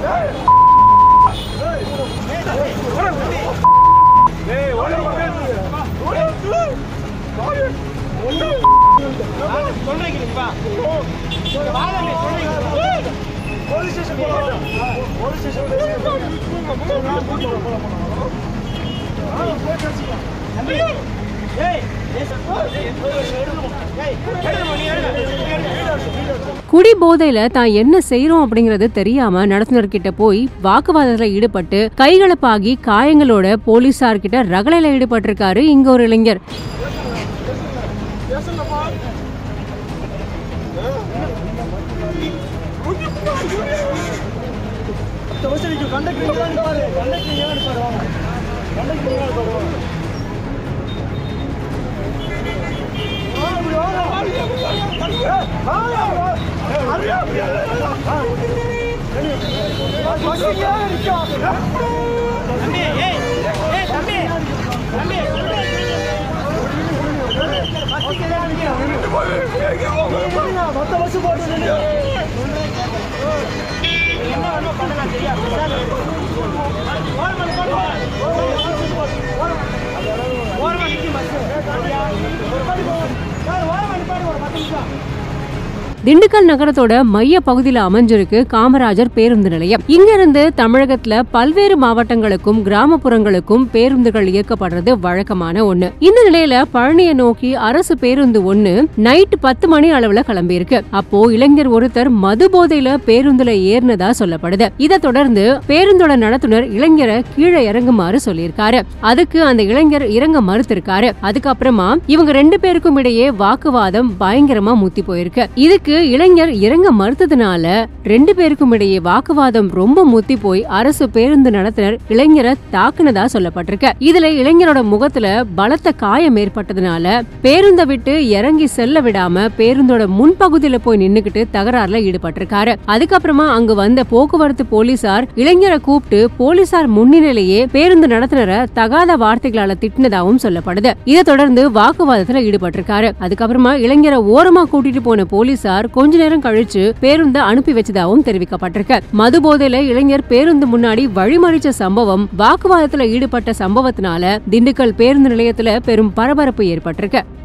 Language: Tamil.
குடி போதையில தான் என்ன செய்றோம் அப்படிங்கறது தெரியாம நடத்துனர்கிட்ட போய் வாக்குவாதத்துல ஈடுபட்டு கைகலப்பாகி காயங்களோட போலீசார்கிட்ட ரகளையில ஈடுபட்டிருக்காரு இங்க ஒரு இளைஞர் திண்டுக்கல் நகரத்தோட மைய பகுதியில அமைஞ்சிருக்கு காமராஜர் பேருந்து நிலையம் இங்க இருந்து தமிழகத்துல பல்வேறு மாவட்டங்களுக்கும் கிராமப்புறங்களுக்கும் பேருந்துகள் இயக்கப்படுறது வழக்கமான ஒண்ணு இந்த நிலையில பழனியை நோக்கி அரசு பேருந்து ஒண்ணு நைட் பத்து மணி அளவுல கிளம்பி இருக்கு அப்போ இளைஞர் ஒருத்தர் மது போதையில பேருந்துல ஏறினதா சொல்லப்படுது இதை தொடர்ந்து பேருந்தோட நடத்துனர் இளைஞரை கீழே இறங்குமாறு சொல்லியிருக்காரு அதுக்கு அந்த இளைஞர் இறங்க மறுத்திருக்காரு அதுக்கப்புறமா இவங்க ரெண்டு பேருக்கும் இடையே வாக்குவாதம் பயங்கரமா முத்தி போயிருக்கு இதுக்கு இளைஞர் இறங்க மறுத்ததுனால ரெண்டு பேருக்கும் இடையே வாக்குவாதம் ரொம்ப முத்தி போய் அரசு பேருந்து நடத்துனர் இளைஞரை தாக்குனதா சொல்லப்பட்டிருக்கு இதுல இளைஞரோட முகத்துல பலத்த காயம் ஏற்பட்டதுனால பேருந்தை விட்டு இறங்கி செல்ல விடாம பேருந்தோட முன்பகுதியில போய் நின்னுக்கிட்டு தகராறுல ஈடுபட்டிருக்காரு அதுக்கப்புறமா அங்கு வந்த போக்குவரத்து போலீசார் இளைஞரை கூப்பிட்டு போலீசார் முன்னிலையிலேயே பேருந்து நடத்துனரை தகாத வார்த்தைகளால திட்டினதாகவும் சொல்லப்படுது இதை தொடர்ந்து வாக்குவாதத்துல ஈடுபட்டிருக்காரு அதுக்கப்புறமா இளைஞரை ஓரமா கூட்டிட்டு போன போலீசார் கொஞ்ச நேரம் கழிச்சு பேருந்தை அனுப்பி வச்சதாகவும் தெரிவிக்கப்பட்டிருக்கு மது போதையில இளைஞர் பேருந்து முன்னாடி வழிமறிச்ச சம்பவம் வாக்குவாதத்துல ஈடுபட்ட சம்பவத்தினால திண்டுக்கல் பேருந்து நிலையத்துல பெரும் பரபரப்பு ஏற்பட்டிருக்கு